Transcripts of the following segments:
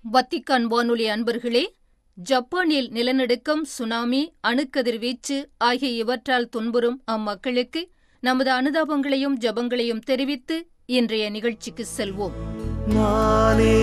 Vatican வானொலி அன்பர்களே ஜப்பானில் நிலநடுக்கம் சுனாமி அணுக்கதிர்வீச்சு ஆகிய இவற்றால் துன்புறும் அம்மக்களுக்கு நமது அனுதாபங்களையும் ஜபங்களையும் தெரிவித்து இன்றைய நிகழ்ச்சிக்கு செல்வோம் நானே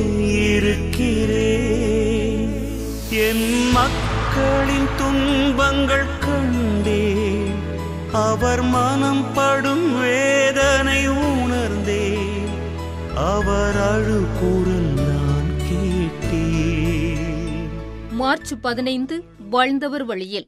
இருக்கிறேன் என் மக்களின் துன்பங்கள் கண்டேன் அவர் மனம் படும் வேதனை உணர்ந்தேன் அவர் அழுகுரல் நான் கேட்டேன் மார்ச் பதினைந்து வாழ்ந்தவர் வழியில்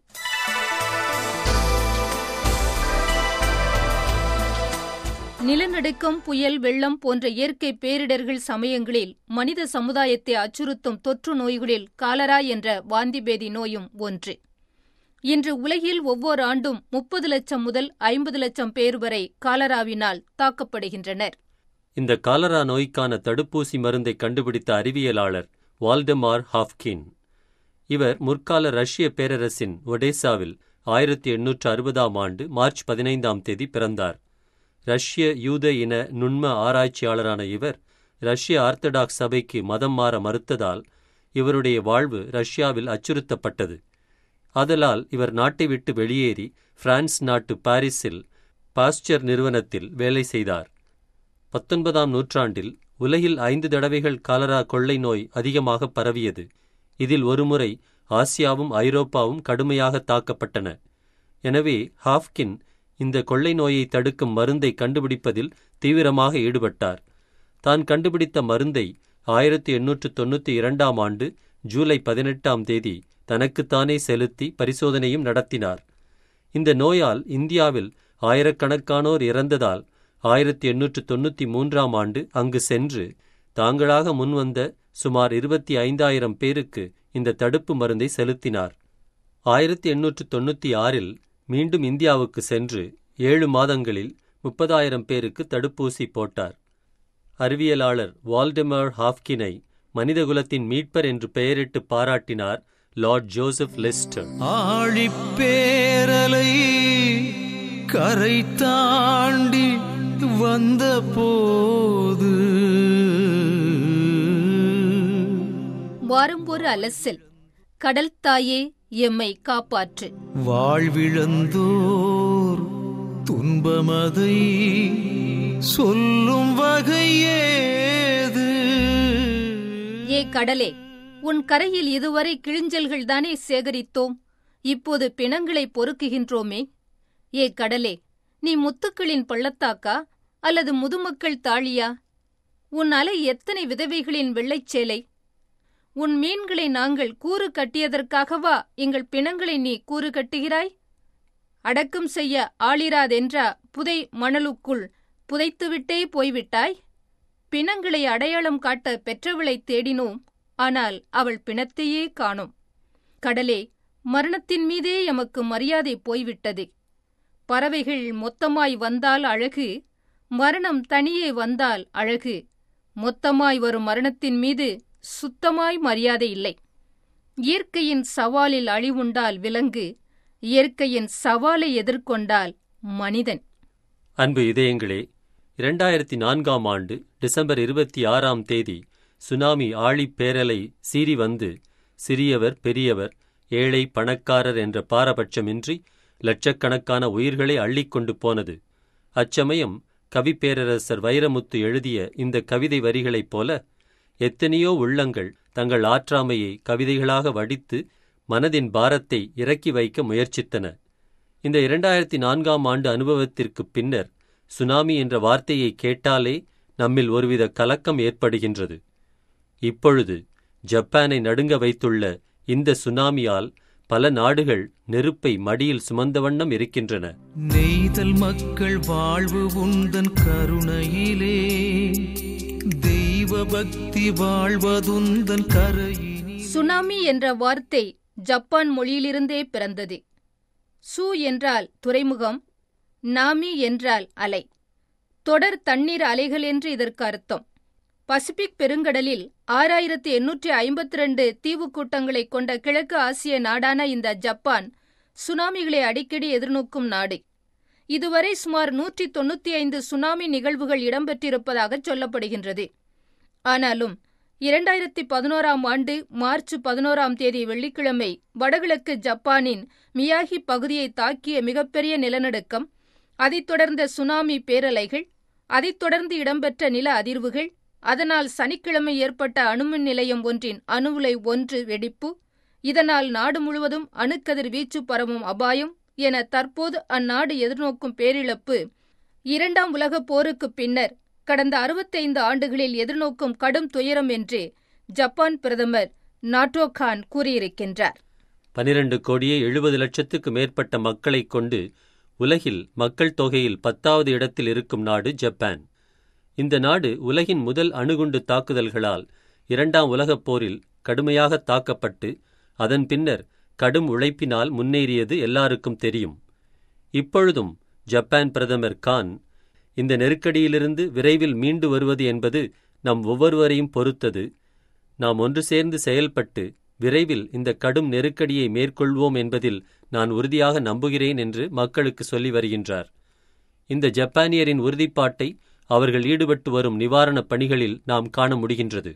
நிலநடுக்கம் புயல் வெள்ளம் போன்ற இயற்கை பேரிடர்கள் சமயங்களில் மனித சமுதாயத்தை அச்சுறுத்தும் தொற்று நோய்களில் காலரா என்ற வாந்திபேதி நோயும் ஒன்று இன்று உலகில் ஒவ்வொரு ஆண்டும் முப்பது லட்சம் முதல் ஐம்பது லட்சம் பேர் வரை காலராவினால் தாக்கப்படுகின்றனர் இந்த காலரா நோய்க்கான தடுப்பூசி மருந்தை கண்டுபிடித்த அறிவியலாளர் வால்டமார் ஹாஃப்கின் இவர் முற்கால ரஷ்ய பேரரசின் ஒடேசாவில் ஆயிரத்தி எண்ணூற்று அறுபதாம் ஆண்டு மார்ச் பதினைந்தாம் தேதி பிறந்தார் ரஷ்ய யூத இன நுண்ம ஆராய்ச்சியாளரான இவர் ரஷ்ய ஆர்த்தடாக்ஸ் சபைக்கு மதம் மாற மறுத்ததால் இவருடைய வாழ்வு ரஷ்யாவில் அச்சுறுத்தப்பட்டது ஆதலால் இவர் நாட்டை விட்டு வெளியேறி பிரான்ஸ் நாட்டு பாரிஸில் பாஸ்டர் நிறுவனத்தில் வேலை செய்தார் பத்தொன்பதாம் நூற்றாண்டில் உலகில் ஐந்து தடவைகள் காலரா கொள்ளை நோய் அதிகமாக பரவியது இதில் ஒருமுறை ஆசியாவும் ஐரோப்பாவும் கடுமையாக தாக்கப்பட்டன எனவே ஹாஃப்கின் இந்த கொள்ளை நோயை தடுக்கும் மருந்தை கண்டுபிடிப்பதில் தீவிரமாக ஈடுபட்டார் தான் கண்டுபிடித்த மருந்தை ஆயிரத்தி எண்ணூற்று தொண்ணூற்றி இரண்டாம் ஆண்டு ஜூலை பதினெட்டாம் தேதி தனக்குத்தானே செலுத்தி பரிசோதனையும் நடத்தினார் இந்த நோயால் இந்தியாவில் ஆயிரக்கணக்கானோர் இறந்ததால் ஆயிரத்தி எண்ணூற்று தொண்ணூற்றி மூன்றாம் ஆண்டு அங்கு சென்று தாங்களாக முன்வந்த சுமார் இருபத்தி ஐந்தாயிரம் பேருக்கு இந்த தடுப்பு மருந்தை செலுத்தினார் ஆயிரத்தி எண்ணூற்று தொண்ணூற்றி ஆறில் மீண்டும் இந்தியாவுக்கு சென்று ஏழு மாதங்களில் முப்பதாயிரம் பேருக்கு தடுப்பூசி போட்டார் அறிவியலாளர் வால்டெமர் ஹாஃப்கினை மனிதகுலத்தின் மீட்பர் என்று பெயரிட்டு பாராட்டினார் லார்ட் ஜோசப் லெஸ்டர் ஆழிப்பேரலை கரை தாண்டி வந்த போது வாரம் ஒரு அலசல் கடல் தாயே எம்மை காப்பாற்று வாழ்விழந்தோர் துன்பமதை சொல்லும் வகையேது ஏ கடலே உன் கரையில் இதுவரை கிழிஞ்சல்கள் தானே சேகரித்தோம் இப்போது பிணங்களை பொறுக்குகின்றோமே ஏ கடலே நீ முத்துக்களின் பள்ளத்தாக்கா அல்லது முதுமக்கள் தாழியா உன் அலை எத்தனை விதவைகளின் வெள்ளைச்சேலை உன் மீன்களை நாங்கள் கூறு கட்டியதற்காகவா எங்கள் பிணங்களை நீ கூறு கட்டுகிறாய் அடக்கம் செய்ய ஆளிராதென்றா புதை மணலுக்குள் புதைத்துவிட்டே போய்விட்டாய் பிணங்களை அடையாளம் காட்ட பெற்றவளைத் தேடினோம் ஆனால் அவள் பிணத்தையே காணோம் கடலே மரணத்தின் மீதே எமக்கு மரியாதை போய்விட்டது பறவைகள் மொத்தமாய் வந்தால் அழகு மரணம் தனியே வந்தால் அழகு மொத்தமாய் வரும் மரணத்தின் மீது சுத்தமாய் மரியாதை இல்லை இயற்கையின் சவாலில் அழிவுண்டால் விலங்கு இயற்கையின் சவாலை எதிர்கொண்டால் மனிதன் அன்பு இதயங்களே இரண்டாயிரத்தி நான்காம் ஆண்டு டிசம்பர் இருபத்தி ஆறாம் தேதி சுனாமி ஆழிப் பேரலை சீறி வந்து சிறியவர் பெரியவர் ஏழை பணக்காரர் என்ற பாரபட்சமின்றி லட்சக்கணக்கான உயிர்களை அள்ளிக்கொண்டு போனது அச்சமயம் கவிப்பேரரசர் வைரமுத்து எழுதிய இந்த கவிதை வரிகளைப் போல எத்தனையோ உள்ளங்கள் தங்கள் ஆற்றாமையை கவிதைகளாக வடித்து மனதின் பாரத்தை இறக்கி வைக்க முயற்சித்தன இந்த இரண்டாயிரத்தி நான்காம் ஆண்டு அனுபவத்திற்குப் பின்னர் சுனாமி என்ற வார்த்தையை கேட்டாலே நம்மில் ஒருவித கலக்கம் ஏற்படுகின்றது இப்பொழுது ஜப்பானை நடுங்க வைத்துள்ள இந்த சுனாமியால் பல நாடுகள் நெருப்பை மடியில் சுமந்த வண்ணம் இருக்கின்றன நெய்தல் மக்கள் வாழ்வு உந்தன் கருணையிலே தெய்வ பக்தி வாழ்வதுந்தன் கரையினி சுனாமி என்ற வார்த்தை ஜப்பான் மொழியிலிருந்தே பிறந்தது சு என்றால் துறைமுகம் நாமி என்றால் அலை தொடர் தண்ணீர் அலைகள் என்று இதற்கு அர்த்தம் பசிபிக் பெருங்கடலில் ஆறாயிரத்தி எண்ணூற்றி ஐம்பத்தி ரெண்டு தீவுக்கூட்டங்களைக் கொண்ட கிழக்கு ஆசிய நாடான இந்த ஜப்பான் சுனாமிகளை அடிக்கடி எதிர்நோக்கும் நாடு இதுவரை சுமார் நூற்றி தொண்ணூத்தி ஐந்து சுனாமி நிகழ்வுகள் இடம்பெற்றிருப்பதாக சொல்லப்படுகின்றது ஆனாலும் இரண்டாயிரத்தி பதினோராம் ஆண்டு மார்ச் பதினோராம் தேதி வெள்ளிக்கிழமை வடகிழக்கு ஜப்பானின் மியாகி பகுதியை தாக்கிய மிகப்பெரிய நிலநடுக்கம் அதைத் தொடர்ந்த சுனாமி பேரலைகள் அதைத் தொடர்ந்து இடம்பெற்ற நில அதிர்வுகள் அதனால் சனிக்கிழமை ஏற்பட்ட அணுமின் நிலையம் ஒன்றின் அணுவுலை ஒன்று வெடிப்பு இதனால் நாடு முழுவதும் அணுக்கதிர் வீச்சு பரவும் அபாயம் என தற்போது அந்நாடு எதிர்நோக்கும் பேரிழப்பு இரண்டாம் உலகப் போருக்குப் பின்னர் கடந்த அறுபத்தைந்து ஆண்டுகளில் எதிர்நோக்கும் கடும் துயரம் என்று ஜப்பான் பிரதமர் நாட்டோ கான் கூறியிருக்கின்றார் பனிரண்டு கோடியே எழுபது லட்சத்துக்கு மேற்பட்ட மக்களைக் கொண்டு உலகில் மக்கள் தொகையில் பத்தாவது இடத்தில் இருக்கும் நாடு ஜப்பான் இந்த நாடு உலகின் முதல் அணுகுண்டு தாக்குதல்களால் இரண்டாம் உலகப் போரில் கடுமையாக தாக்கப்பட்டு அதன் பின்னர் கடும் உழைப்பினால் முன்னேறியது எல்லாருக்கும் தெரியும் இப்பொழுதும் ஜப்பான் பிரதமர் கான் இந்த நெருக்கடியிலிருந்து விரைவில் மீண்டு வருவது என்பது நம் ஒவ்வொருவரையும் பொறுத்தது நாம் ஒன்று சேர்ந்து செயல்பட்டு விரைவில் இந்த கடும் நெருக்கடியை மேற்கொள்வோம் என்பதில் நான் உறுதியாக நம்புகிறேன் என்று மக்களுக்கு சொல்லி வருகின்றார் இந்த ஜப்பானியரின் உறுதிப்பாட்டை அவர்கள் ஈடுபட்டு வரும் நிவாரணப் பணிகளில் நாம் காண முடிகின்றது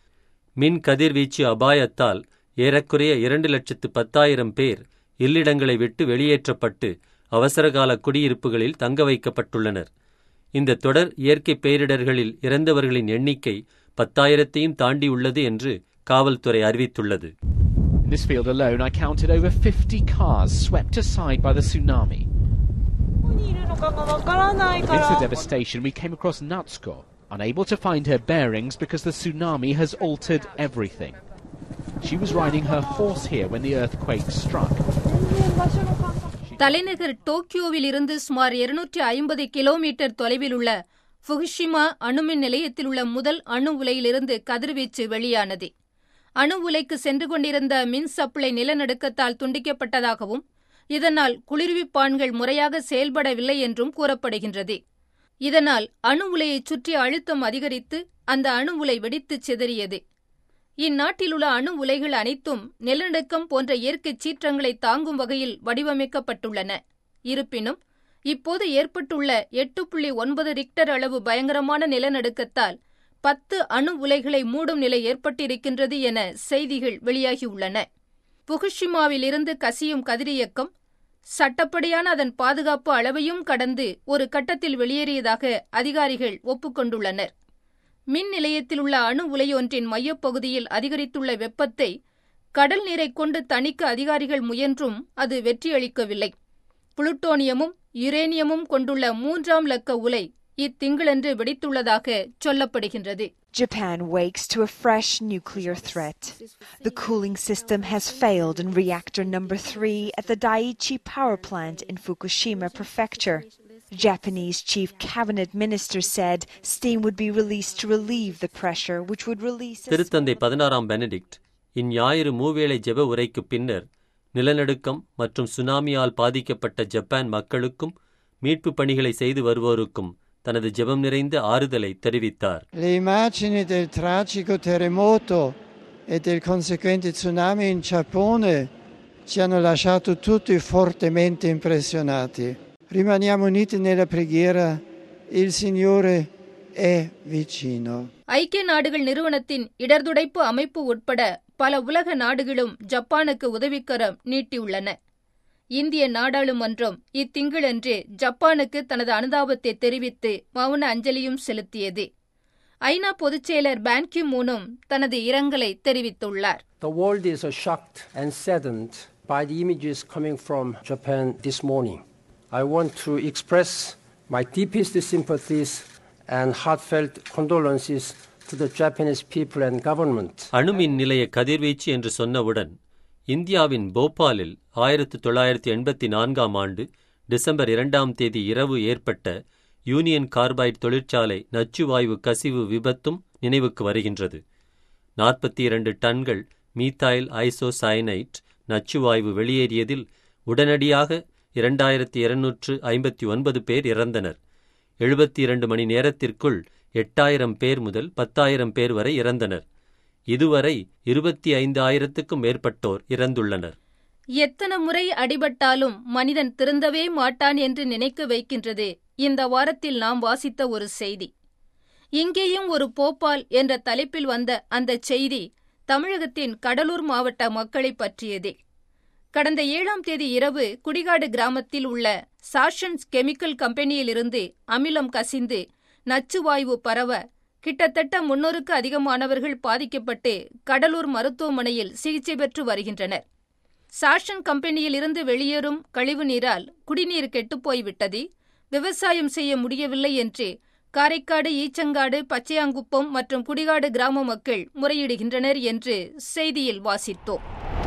மின் கதிர்வீச்சு அபாயத்தால் ஏறக்குறைய இரண்டு லட்சத்து பத்தாயிரம் பேர் இல்லிடங்களை விட்டு வெளியேற்றப்பட்டு அவசரகால குடியிருப்புகளில் தங்க வைக்கப்பட்டுள்ளனர் இந்த தொடர் இயற்கை பேரிடர்களில் இறந்தவர்களின் எண்ணிக்கை பத்தாயிரத்தையும் தாண்டியுள்ளது என்று காவல்துறை அறிவித்துள்ளது In this field alone, I counted over 50 cars swept aside by the tsunami. どこにいるのかがわからないか Amidst the ら devastation, we came across Natsuko, unable to find her bearings because the tsunami has altered everything. She was riding her horse here when the earthquake struck. 全然場所の感覚 தலைநகர் டோக்கியோவில் இருந்து சுமார் இருநூற்றி ஐம்பது kilometre தொலைவில் உள்ள Fukushima அணுமின் நிலையத்தில் உள்ள முதல் அணு உலையிலிருந்து கதிர்வீச்சு வெளியானது அணு உலைக்கு சென்று கொண்டிருந்த மின் சப்ளை நிலநடுக்கத்தால் துண்டிக்கப்பட்டதாகவும் இதனால் குளிர்விப்பான்கள் முறையாக செயல்படவில்லை என்றும் கூறப்படுகின்றது இதனால் அணு உலையைச் சுற்றி அழுத்தம் அதிகரித்து அந்த அணு உலை வெடித்துச் சிதறியது இந்நாட்டிலுள்ள அணு உலைகள் அனைத்தும் நிலநடுக்கம் போன்ற இயற்கை சீற்றங்களை தாங்கும் வகையில் வடிவமைக்கப்பட்டுள்ளன இருப்பினும் இப்போது ஏற்பட்டுள்ள எட்டு புள்ளி ஒன்பது ரிக்டர் அளவு பயங்கரமான நிலநடுக்கத்தால் பத்து அணு உலைகளை மூடும் நிலை ஏற்பட்டிருக்கின்றது என செய்திகள் வெளியாகியுள்ளன புகுஷிமாவிலிருந்து கசியும் கதிரியக்கம் சட்டப்படியான அதன் பாதுகாப்பு அளவையும் கடந்து ஒரு கட்டத்தில் வெளியேறியதாக அதிகாரிகள் ஒப்புக்கொண்டுள்ளனர் மின் நிலையத்தில் உள்ள அணு உலையொன்றின் மையப்பகுதியில் அதிகரித்துள்ள வெப்பத்தை கடல் நீரைக் கொண்டு தணிக்க அதிகாரிகள் முயன்றும் அது வெற்றியளிக்கவில்லை புளுட்டோனியமும் யுரேனியமும் கொண்டுள்ள மூன்றாம் லக்க உலை இத்திங்களன்று வெடித்துள்ளதாக சொல்லப்படுகின்றது Japan wakes to a fresh nuclear threat. The cooling system has failed in reactor number three at the Daiichi power plant in Fukushima Prefecture. Japanese chief cabinet minister said steam would be released to relieve the pressure, which would release. a திருத்தந்தை பதினாறாம் Benedict இந்ஞாயிறு மூவேளை ஜெப உரைக்குப் பின்னர் நிலநடுக்கம் மற்றும் சுனாமியால் பாதிக்கப்பட்ட Japan மக்களுக்கும் மீட்புப் பணிகளை செய்து வருவோருக்கும் தனது ஜெபம் நிறைந்த ஆறுதலை தெரிவித்தார் Le immagini del tragico terremoto e del conseguente tsunami in Giappone ci hanno lasciato tutti fortemente impressionati. Rimaniamo uniti nella preghiera, il Signore è vicino. ஐக்கிய நாடுகள் நிறுவனத்தின் இடர்துடைப்பு அமைப்பு உட்பட பல உலக நாடுகளும் ஜப்பானுக்கு உதவிக்கரம் நீட்டியுள்ளன இந்திய நாடாளுமன்றம் இத்திங்களன்று ஜப்பானுக்கு தனது அனுதாபத்தை தெரிவித்து மௌன அஞ்சலியும் செலுத்தியது ஐநா பொதுச்செயலர் பான் கி மூனும் தனது இரங்கலை தெரிவித்துள்ளார் The world is uh, shocked and saddened by the images coming from Japan this morning. I want to express my deepest sympathies and heartfelt condolences to the Japanese people and government. அணுமின் நிலைய கதிர்வீச்சு என்று சொன்னவுடன் இந்தியாவின் போபாலில் ஆயிரத்து தொள்ளாயிரத்தி எண்பத்தி நான்காம் ஆண்டு டிசம்பர் இரண்டாம் தேதி இரவு ஏற்பட்ட யூனியன் கார்பைட் தொழிற்சாலை நச்சுவாயு கசிவு விபத்தும் நினைவுக்கு வருகின்றது நாற்பத்தி இரண்டு டன்கள் மீத்தாயில் ஐசோசயனைட் நச்சுவாயு வெளியேறியதில் உடனடியாக இரண்டாயிரத்தி இருநூற்று ஐம்பத்தி ஒன்பது பேர் இறந்தனர் எழுபத்தி இரண்டு மணி நேரத்திற்குள் எட்டாயிரம் பேர் முதல் பத்தாயிரம் பேர் வரை இறந்தனர் இதுவரை இருபத்தி ஐந்தாயிரத்துக்கும் மேற்பட்டோர் இறந்துள்ளனர் எத்தனை முறை அடிபட்டாலும் மனிதன் திருந்தவே மாட்டான் என்று நினைக்க வைக்கின்றது இந்த வாரத்தில் நாம் வாசித்த ஒரு செய்தி இங்கேயும் ஒரு போப்பால் என்ற தலைப்பில் வந்த அந்த செய்தி தமிழகத்தின் கடலூர் மாவட்ட மக்களை பற்றியதே கடந்த ஏழாம் தேதி இரவு குடிகாடு கிராமத்தில் உள்ள சாஷன்ஸ் கெமிக்கல் கம்பெனியிலிருந்து அமிலம் கசிந்து நச்சுவாயு பரவ கிட்டத்தட்ட முன்னூறுக்கு அதிகமானவர்கள் பாதிக்கப்பட்டு கடலூர் மருத்துவமனையில் சிகிச்சை பெற்று வருகின்றனர் சாஷன் கம்பெனியில் இருந்து வெளியேறும் கழிவு நீரால் குடிநீர் கெட்டுப்போய்விட்டது விவசாயம் செய்ய முடியவில்லை என்று காரைக்காடு ஈச்சங்காடு பச்சையாங்குப்பம் மற்றும் குடிகாடு கிராம மக்கள் முறையிடுகின்றனர் என்று செய்தியில் வாசித்தோம்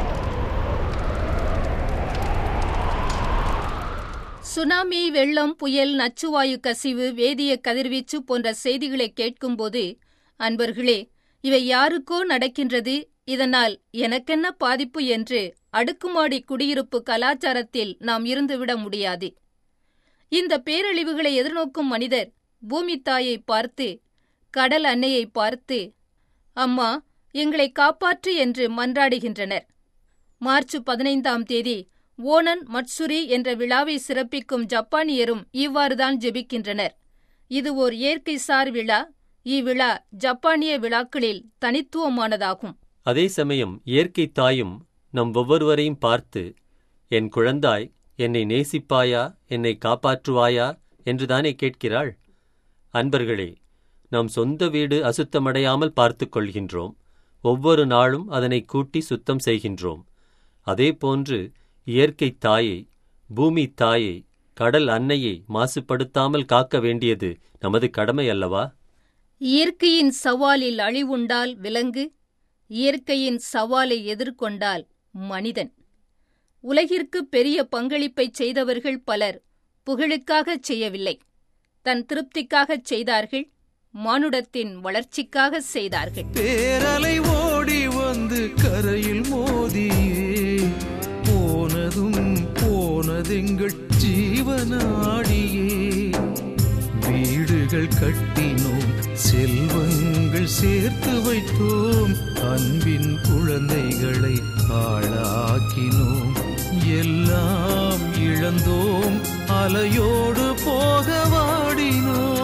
சுனாமி வெள்ளம் புயல் நச்சுவாயு கசிவு வேதிய கதிர்வீச்சு போன்ற செய்திகளை கேட்கும்போது அன்பர்களே இவை யாருக்கோ நடக்கின்றது இதனால் எனக்கென்ன பாதிப்பு என்று அடுக்குமாடி குடியிருப்பு கலாச்சாரத்தில் நாம் இருந்துவிட முடியாது இந்த பேரழிவுகளை எதிர்நோக்கும் மனிதர் பூமி தாயை பார்த்து கடல் அன்னையை பார்த்து அம்மா எங்களை காப்பாற்று என்று மன்றாடுகின்றனர் மார்ச் பதினைந்தாம் தேதி ஓனன் மட்சுரி என்ற விழாவை சிறப்பிக்கும் ஜப்பானியரும் இவ்வாறுதான் ஜெபிக்கின்றனர் இது ஓர் இயற்கைசார் விழா இவ்விழா ஜப்பானிய விழாக்களில் தனித்துவமானதாகும் அதே சமயம் இயற்கை தாயும் நம் ஒவ்வொருவரையும் பார்த்து என் குழந்தாய் என்னை நேசிப்பாயா என்னை காப்பாற்றுவாயா என்றுதானே கேட்கிறாள் அன்பர்களே நாம் சொந்த வீடு அசுத்தமடையாமல் பார்த்துக் கொள்கின்றோம் ஒவ்வொரு நாளும் அதனை கூட்டி சுத்தம் செய்கின்றோம் அதேபோன்று இயற்கை தாயை பூமி தாயை கடல் அன்னையை மாசுபடுத்தாமல் காக்க வேண்டியது நமது கடமை அல்லவா இயற்கையின் சவாலில் அழிவுண்டால் விலங்கு இயற்கையின் சவாலை எதிர்கொண்டால் மனிதன் உலகிற்கு பெரிய பங்களிப்பைச் செய்தவர்கள் பலர் புகழுக்காகச் செய்யவில்லை தன் திருப்திக்காகச் செய்தார்கள் மானுடத்தின் வளர்ச்சிக்காக செய்தார்கள் பேரலை ஓடி வந்து கரையில் மோதியே போனதும் போனதெங்கள் ஜீவனாடியே வீடுகள் கட்டினோம் செல்வங்கள் சேர்த்து வைத்தோம் அன்பின் குழந்தைகளை ஆளாக்கினோம் எல்லாம் இழந்தோம் அலையோடு போக வாடினோம்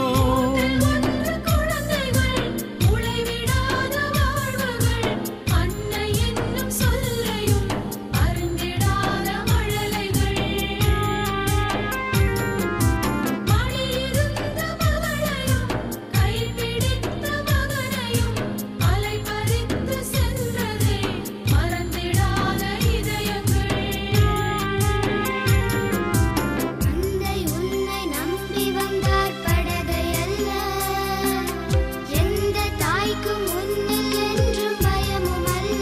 தந்தை உன்னை நம்பி வந்தார் படகை அல்ல எந்த தாய்க்கும் உன்னில் என்றும் பயமும் அல்ல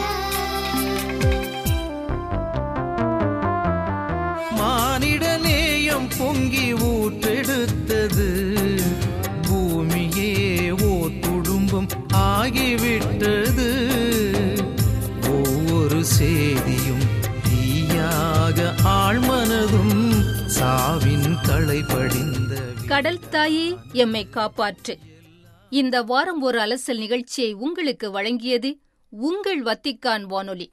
மானிட நேயம் பொங்கி ஊற்றெடுத்தது பூமியே ஓர் குடும்பம் ஆகிவிட்டது ஒவ்வொரு செய்தியும் தீயாக ஆழ்மனதும் சாவின் களை படிந்த கடல் தாயே எம்மை காப்பாற்று இந்த வாரம் ஒரு அலசல் நிகழ்ச்சியை உங்களுக்கு வழங்கியது உங்கள் வத்திக்கான் வானொலி